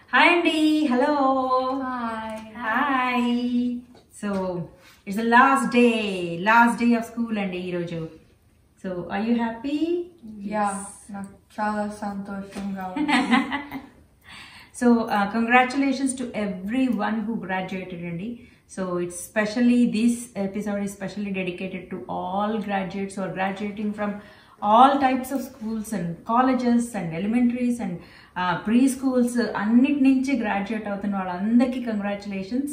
Hi అండి hello Hi. Hi so it's last day last day of school అండి ఈరోజు so I you happy Yeah, నాకు చాలా సంతోషంగా ఉంది. So congratulations to everyone who graduated అండి so it's specially this episode is specially dedicated to all graduates or graduating from all types of schools and colleges and elementaries and preschools అన్నిటి నుంచి గ్రాడ్యుయేట్ అవుతున్న వాళ్ళందరికీ congratulations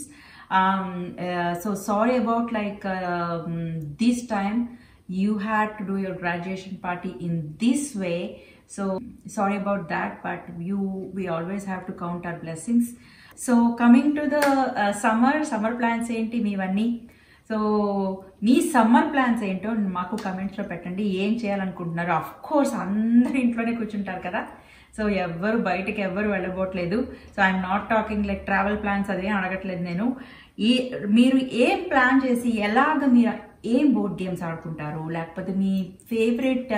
so sorry about like this time you had to do your graduation party in this way so sorry about that but you we always have to count our blessings so coming to the uh, summer summer plans ఏంటి మీవన్నీ so మీ summer plans ఏంటో మాకు కమెంట్స్లో పెట్టండి ఏం చేయాలనుకుంటున్నారు of course అందరు ఇంట్లోనే కూర్చుంటారు కదా సో ఎవ్వరు బయటకి ఎవ్వరు వెళ్ళబోట్లేదు so I'm not talking like travel plans అదే అడగట్లేదు నేను ఈ మీరు ఏం ప్లాన్ చేసి ఎలాగ మీరు ఏం బోర్డ్ గేమ్స్ ఆడుకుంటారు లేకపోతే మీ favourite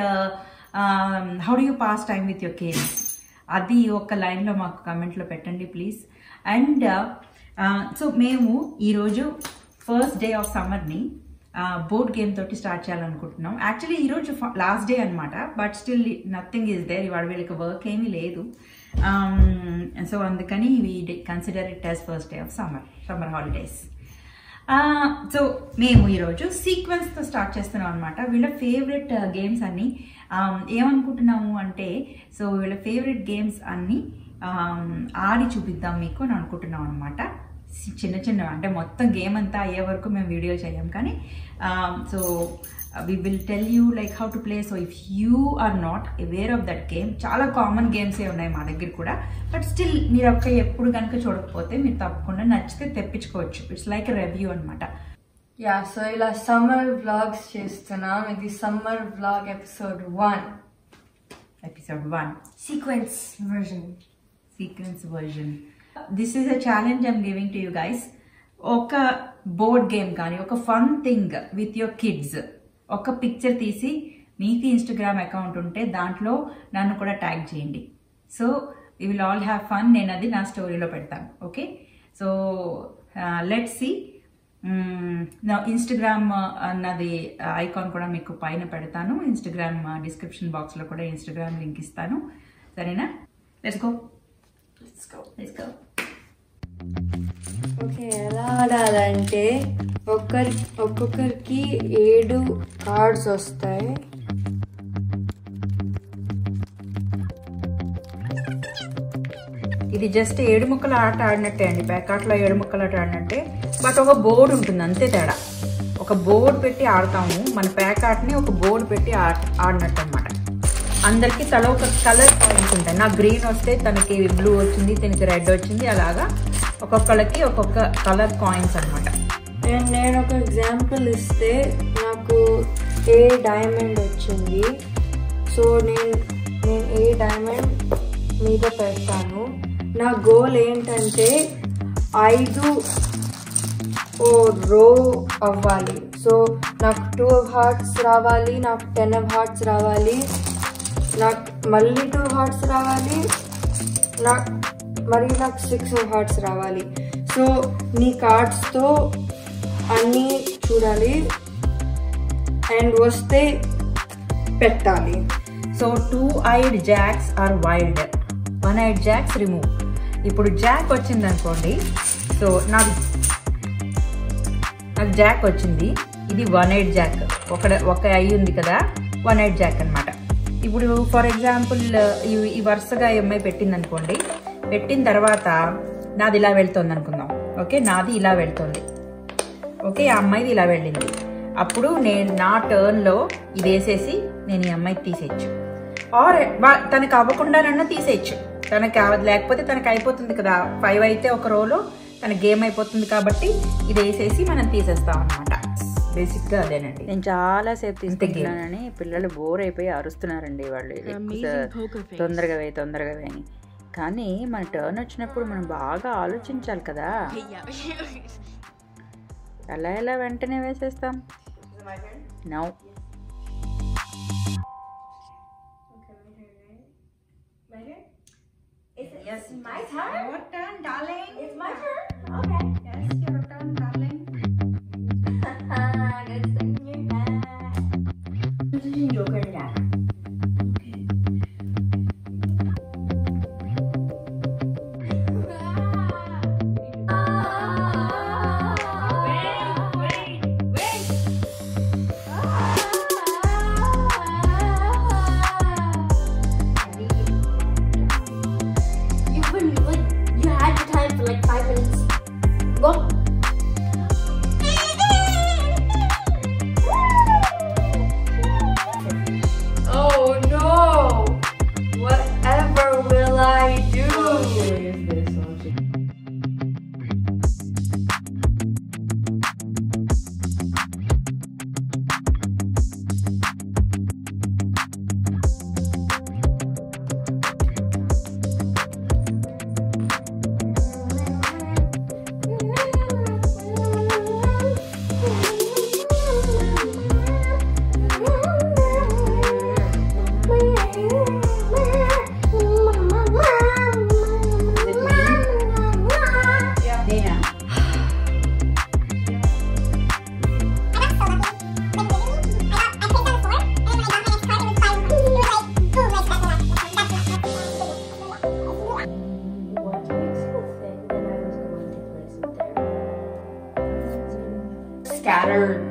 how do you pass time with your games అది ఒక లైన్లో మాకు కమెంట్లో పెట్టండి ప్లీజ్ అండ్ సో మేము ఈరోజు ఫస్ట్ డే ఆఫ్ సమ్మర్ని బోర్డ్ గేమ్ తోటి స్టార్ట్ చేయాలనుకుంటున్నాం యాక్చువల్లీ ఈరోజు లాస్ట్ డే అనమాట but still nothing is there ఇవాళ వీళ్ళకి వర్క్ ఏమీ లేదు సో అందుకని we consider it as first day of summer summer holidays so మేము ఈరోజు సీక్వెన్స్తో స్టార్ట్ చేస్తున్నాం అనమాట వీళ్ళ ఫేవరెట్ గేమ్స్ అన్ని um, ఏమనుకుంటున్నాము అంటే సో వీళ్ళ ఫేవరెట్ గేమ్స్ అన్ని um, ఆడి చూపిద్దాం మీకు అని అనుకుంటున్నాం అనమాట చిన్న చిన్న అంటే మొత్తం గేమ్ అంతా అయ్యే వరకు మేము వీడియో చేయం కానీ so we will tell you like how to play so if you are not aware of that game చాలా కామన్ గేమ్సే ఉన్నాయి మా దగ్గర కూడా బట్ స్టిల్ మీరు ఒక్క ఎప్పుడు కనుక చూడకపోతే మీరు తప్పకుండా నచ్చితే తెప్పించుకోవచ్చు ఇట్స్ లైక్ రివ్యూ అనమాట Yeah, సో ఇలా సమ్మర్ వ్లాగ్స్ చేస్తున్నాం ఇది summer vlog episode one episode one sequence version sequence version this is a challenge I'm giving to you guys ఒక బోర్డ్ గేమ్ కానీ ఒక fun thing with your kids ఒక picture తీసి మీకు Instagram account ఉంటే దాంట్లో నన్ను కూడా ట్యాగ్ చేయండి so you will all have fun నేను అది నా స్టోరీలో పెడతాను ఓకే సో లెట్ సి నా ఇన్స్టాగ్రామ్ అన్నది ఐకాన్ కూడా మీకు పైన పెడతాను ఇన్స్టాగ్రామ్ డిస్క్రిప్షన్ బాక్స్లో కూడా ఇన్స్టాగ్రామ్ లింక్ ఇస్తాను సరేనా let's go let's go let's go okay ఎలా ఆడాలంటే ఒక్కరి ఒక్కొక్కరికి ఏడు కార్డ్స్ వస్తాయి ఇది జస్ట్ ఏడు ముక్కల ఆట ఆడినట్టే అండి ప్యాకాట్లో ఏడు ముక్కల ఆట ఆడినట్టే బట్ ఒక బోర్డు ఉంటుంది అంతే తేడా ఒక బోర్డు పెట్టి ఆడతాము మన ప్యాకాట్ని ఒక బోర్డు పెట్టి ఆడ ఆడినట్టు అనమాట అందరికీ తల ఒక కలర్ పాయింట్స్ ఉంటాయి నాకు గ్రీన్ వస్తే తనకి బ్లూ వచ్చింది తనకి రెడ్ వచ్చింది అలాగా ఒక్కొక్కళ్ళకి ఒక్కొక్క కలర్ కాయిన్స్ అనమాట నేను నేను ఒక ఎగ్జాంపుల్ ఇస్తే నాకు ఏ డైమండ్ వచ్చింది సో నేను నేను ఏ డైమండ్ మీద పెడతాను నా గోల్ ఏంటంటే ఐదు ఓ రో అవ్వాలి సో నాకు టూ ఆఫ్ హార్ట్స్ రావాలి నాకు టెన్ ఆఫ్ హార్ట్స్ రావాలి నాకు మళ్ళీ టూ హార్ట్స్ రావాలి నాకు మరి నాకు సిక్స్ ఆఫ్ హార్ట్స్ రావాలి సో నీ కార్డ్స్తో అన్నీ చూడాలి అండ్ వస్తే పెట్టాలి so two eyed jacks are wild one eyed jacks remove ఇప్పుడు జాక్ వచ్చింది అనుకోండి సో నాకు నాకు జాక్ వచ్చింది ఇది వన్ ఎయిట్ జాక్ ఒక ఒక ఐ ఉంది కదా వన్ ఎయిట్ జాక్ అనమాట ఇప్పుడు ఫర్ ఎగ్జాంపుల్ ఈ వరుసగా ఈ అమ్మాయి పెట్టింది అనుకోండి పెట్టిన తర్వాత నాది ఇలా వెళ్తుంది అనుకుందాం ఓకే నాది ఇలా వెళ్తుంది ఓకే ఆ అమ్మాయిది ఇలా వెళ్ళింది అప్పుడు నేను నా టర్న్లో ఇది వేసేసి నేను ఈ అమ్మాయికి తీసేయచ్చు ఆర్ తనకు అవ్వకుండానన్నా తీసేయచ్చు తనకి అవ- లేకపోతే తనకి అయిపోతుంది కదా ఫైవ్ అయితే ఒక రోలో తన గేమ్ అయిపోతుంది కాబట్టి ఇది వేసేసి మనం తీసేస్తాం అనమాట బేసిక్గా అదేనండి నేను చాలా సేపు ఇంత game. తీసుకుంటున్నానని పిల్లలు బోర్ అయిపోయి అరుస్తున్నారండి వాళ్ళు ఎక్కువ తొందరగా వేయి తొందరగా వేయి అని కానీ మన టర్న్ వచ్చినప్పుడు మనం బాగా ఆలోచించాలి కదా ఎలా ఎలా వెంటనే వేసేస్తాం now Yes. My turn? Your turn, darling. It's my turn? Okay. Yes, your turn, darling. Good stuff in your bag. This is Joker and Jack. Wait, wait, wait. You've been like you had your time for like five minutes. Go. Oh no! Whatever will I do? Dana. What makes you think that I was going to prison there? Scattered.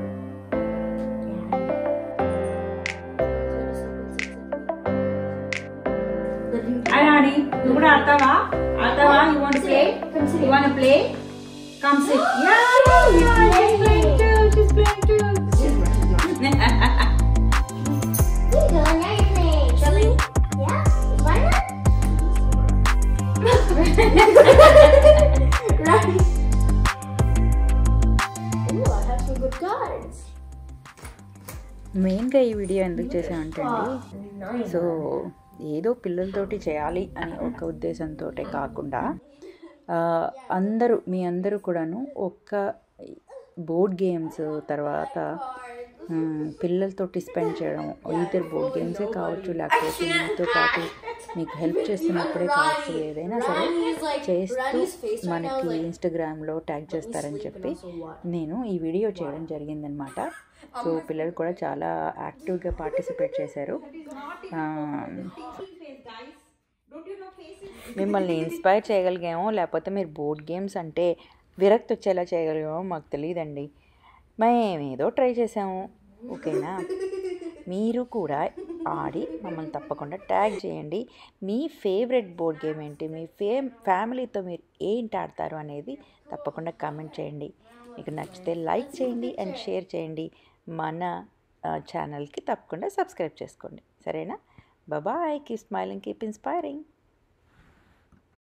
Hi, Adi. You కూడా ఆడతావా ఆడతావా you want play you want play come sit yeah she's playing too she's playing too right. Ooh, I have some good cards. మెయిన్గా ఈ video ఎందుకు చేసామంటే అండి Nine. So ఏదో పిల్లలతోటి చేయాలి అని ఒక ఉద్దేశంతో కాకుండా ఆ, అందరూ మీ అందరూ కూడాను ఒక్క బోర్డ్ గేమ్స్ తర్వాత మ్, పిల్లలతోటి స్పెండ్ చేయడం ఇద్దరు బోర్డ్ గేమ్సే కావచ్చు లేకపోతే మీతో పాటు మీకు హెల్ప్ చేస్తున్నప్పుడే కావచ్చు ఏదైనా సరే చేస్తూ మనకి ఇన్స్టాగ్రామ్లో ట్యాగ్ చేస్తారని చెప్పి నేను ఈ వీడియో చేయడం జరిగిందనమాట సో పిల్లలు కూడా చాలా యాక్టివ్గా పార్టిసిపేట్ చేశారు ఆ, మిమ్మల్ని ఇన్స్పైర్ చేయగలిగామో లేకపోతే మీరు బోర్డ్ గేమ్స్ అంటే విరక్తి వచ్చేలా చేయగలిగామో మాకు తెలియదండి మేము ఏదో ట్రై చేసాము ఓకేనా మీరు కూడా ఆడి మమ్మల్ని తప్పకుండా ట్యాగ్ చేయండి మీ ఫేవరెట్ బోర్డ్ గేమ్ ఏంటి మీ ఫే ఫ్యామిలీతో మీరు ఏంటి ఆడతారు అనేది తప్పకుండా కామెంట్ చేయండి మీకు నచ్చితే లైక్ చేయండి అండ్ షేర్ చేయండి మన ఛానల్కి తప్పకుండా సబ్స్క్రైబ్ చేసుకోండి సరేనా bye keep smiling keep inspiring